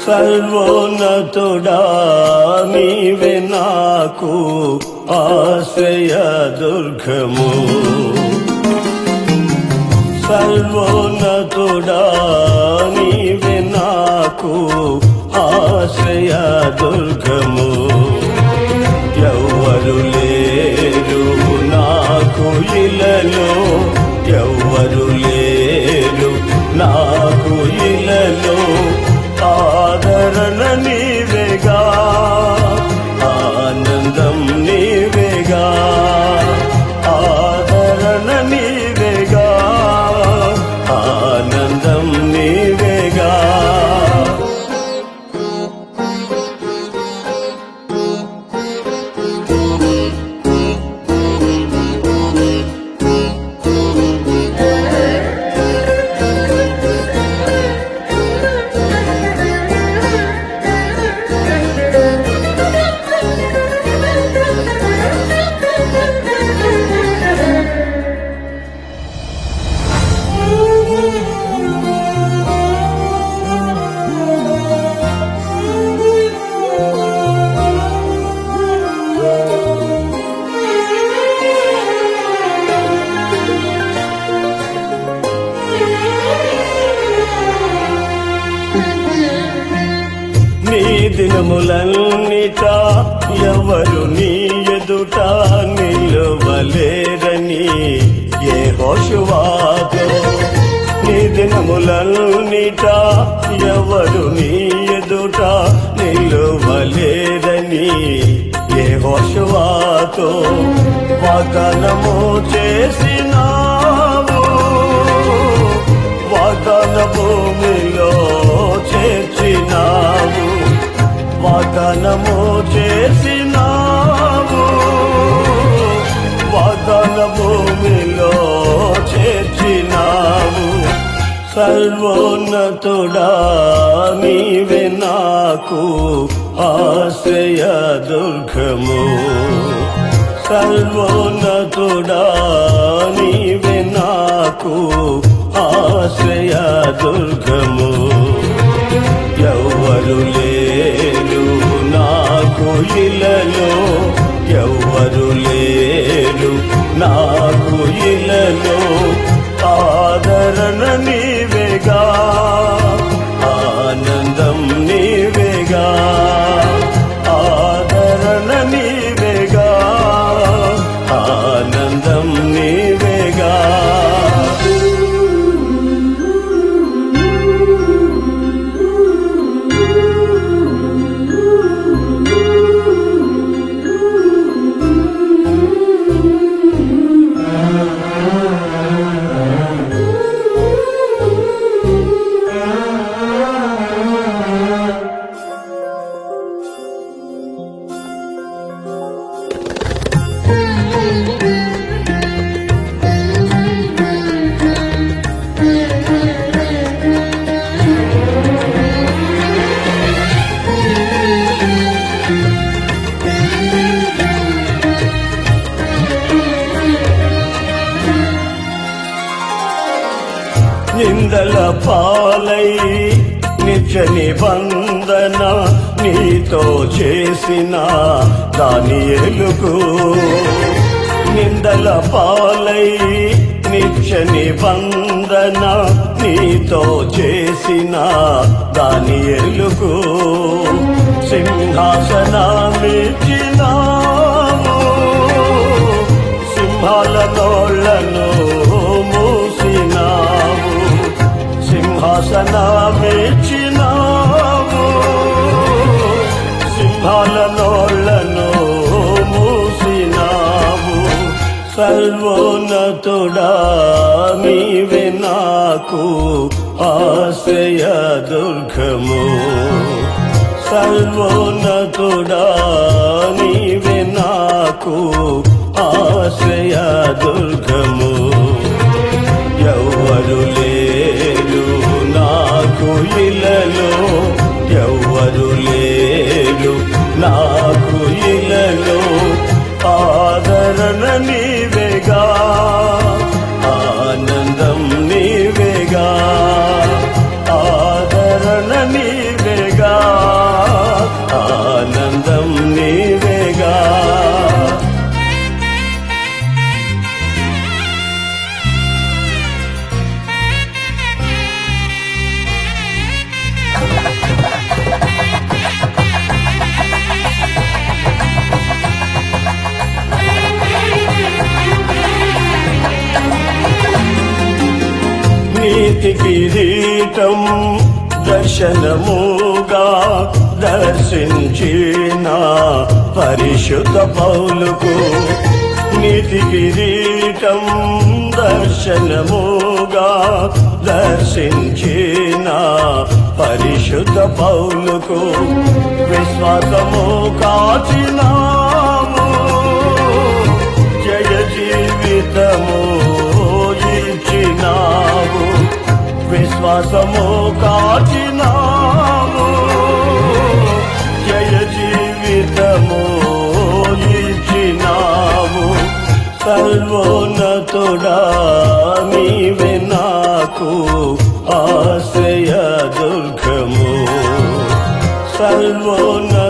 సర్వోన్నతుడా నీవే నాకు ఆశ్రయ దుర్గము సర్వోన్నతుడా నీవే నాకు ఆశ్రయ దుర్గము ఎవ్వరు లేరు నాకు ఇలలో ఎవ్వరు లేరు నాకు ఇలలో ఆదరణ నీవేగా ఆనందం నీవేగా ఆదరణ నీవేగా ఆనందం నీవేగా నీ దినములన్నిట ఎవరు నీ ఎదుట నిలువలేరని ఏ హోషువాదో నీ దినములన్నిట ఎవరు నీ ఎదుట నిలువలేరని ఏ హోషువాతో వాగ్దానము చేసినావు వాగ్దాన భూమిలో చేర్చినావు వాగ్దానము చేసినావు వాగ్దాన భూమిలో చేర్చినావు సర్వోన్నతుడా నీవే నాకు ఆశ్రయ దుర్గము సర్వోన్నతుడా నీవే నాకు ఆశ్రయ దుర్గము ఎవ్వరు లేరు నాకు ఇలలో ఎవ్వరు లేరు నాకు ఇలలో ఆదరణ నీవేగా ఆనందం నీవేగా ఆదరణ నీవేగా ఆనందం నీవేగా నిందల పాలై నిత్య నిబంధన నీతో చేసిన దాని ఎలుగు నిందల పాలై నిత్య నిబంధన నీతో చేసిన దాని ఎలుగు సింహాసనమిచ్చినావు సింహాల నోళ్లను మూసినావు సింహాసనమిచ్చినావు సింహాల నోళ్లను మూసినావు సర్వోన్నతుడా నీవే నాకు ఆశ్రయ దుర్గము సర్వోన్నతుడా నీవే నాకు ఆశ్రయ దుర్గము ఎవ్వరు లేరు నాకు ఇలలో ఎవ్వరు లేరు నాకు ఇలలో ఆదరణ నీవేగా ఆనందం నీవేగా ఆదరణ నీవేగా నీతి కిరీటం దర్శనముగా దర్శించిన పరిశుద్ధ పౌలుకు నీతి కిరీటం దర్శనముగా దర్శించిన పరిశుద్ధ పౌలుకు విశ్వాసము కాచినాము జయ జీవితము ఇచ్చినావు విశ్వాసము కాచినావు జయ జీవితము ఇచ్చినావు సర్వోన్నతుడా నీవే నాకు ఆశ్రయ దుర్గము సర్వోన్నత